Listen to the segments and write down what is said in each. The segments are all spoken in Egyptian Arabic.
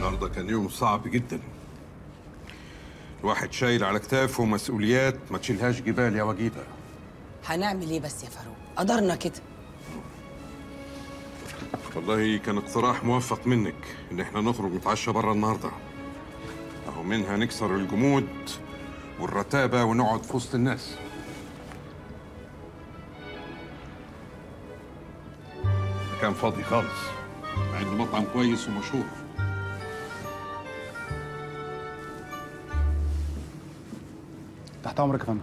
النهارده كان يوم صعب جدا الواحد شايل على كتافه مسؤوليات ما تشيلهاش جبال يا وجيده هنعمل ايه بس يا فاروق قدرنا كده والله كان اقتراح موفق منك ان احنا نخرج نتعشى بره النهارده اهو منها نكسر الجمود والرتابه ونقعد في وسط الناس كان فاضي خالص مع انه مطعم كويس ومشهور تحت امرك يا فندم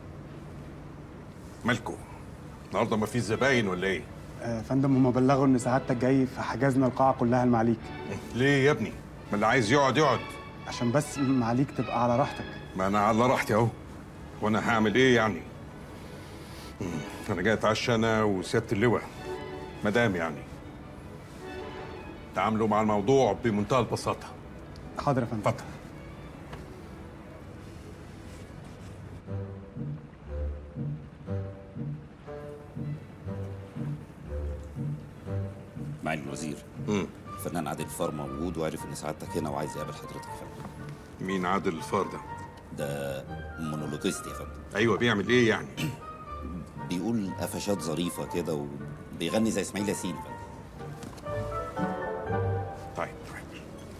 مالكو النهارده ما فيش زباين ولا ايه آه، يا فندم هم بلغوا ان سعادتك جاي فحجزنا القاعه كلها المعاليك ليه يا ابني ما اللي عايز يقعد يقعد عشان بس معاليك تبقى على راحتك ما انا على راحتي اهو وانا هعمل ايه يعني مم، انا جاي اتعشى انا وسياده اللواء مدام يعني تعاملوا مع الموضوع بمنتهى البساطه حاضر يا فندم اتفضل معالي الوزير مم. الفنان عادل فار موجود وعرف ان سعادتك هنا وعايز يقابل حضرتك يا فندم مين عادل الفار ده ده مونولوجيست يا فندم ايوه بيعمل ايه يعني بيقول قفشات ظريفه كده وبيغني زي اسماعيل ياسين يا فندم طيب طيب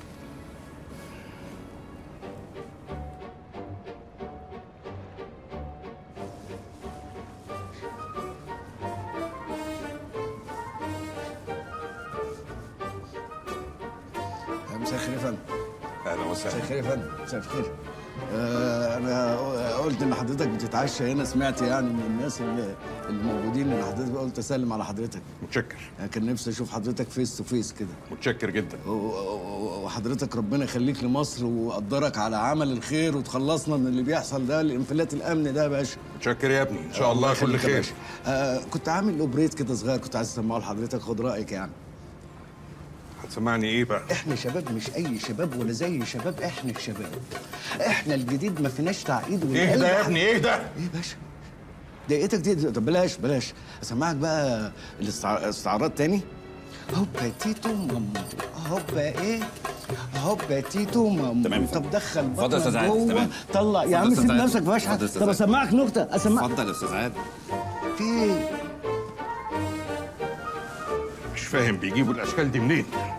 مساء الخير يا فندم اهلا مساء وسهلا الخير يا فندم مساء الخير آه انا قلت ان حضرتك بتتعشى هنا سمعت يعني من الناس اللي, اللي موجودين ان حضرتك قلت اسلم على حضرتك متشكر يعني كان نفسي اشوف حضرتك فيس تو فيس كده متشكر جدا و- و- وحضرتك ربنا يخليك لمصر ويقدرك على عمل الخير وتخلصنا من اللي بيحصل ده الانفلات الامن ده يا باشا متشكر يا ابني ان شاء الله كل يخليك يا خير باشا. آه كنت عامل اوبريت كده صغير كنت عايز اسمعه لحضرتك خد رايك يعني هتسمعني ايه بقى احنا شباب مش اي شباب ولا زي شباب احنا شباب احنا الجديد ما فيناش تعقيد ولا ايه ده أي يا حاجة. ابني ايه ده ايه يا باشا ضايقتك دي طب بلاش بلاش اسمعك بقى الاستع- الاستعارات تاني هوبا تيتو مامو هوبا ايه هوبا تيتو مامو تمام يا طب فندم. دخل اتفضل يا بطنك أستاذ عادل، جوه تمام. طلع يا اتفضل عم يا أستاذ سيب عادل. نفسك ما فيهاش اتفضل حاجه يا أستاذ طب عادل. اسمعك نكته اسمعك اتفضل يا استاذ عادل في ايه مش فاهم بيجيبوا الاشكال دي منين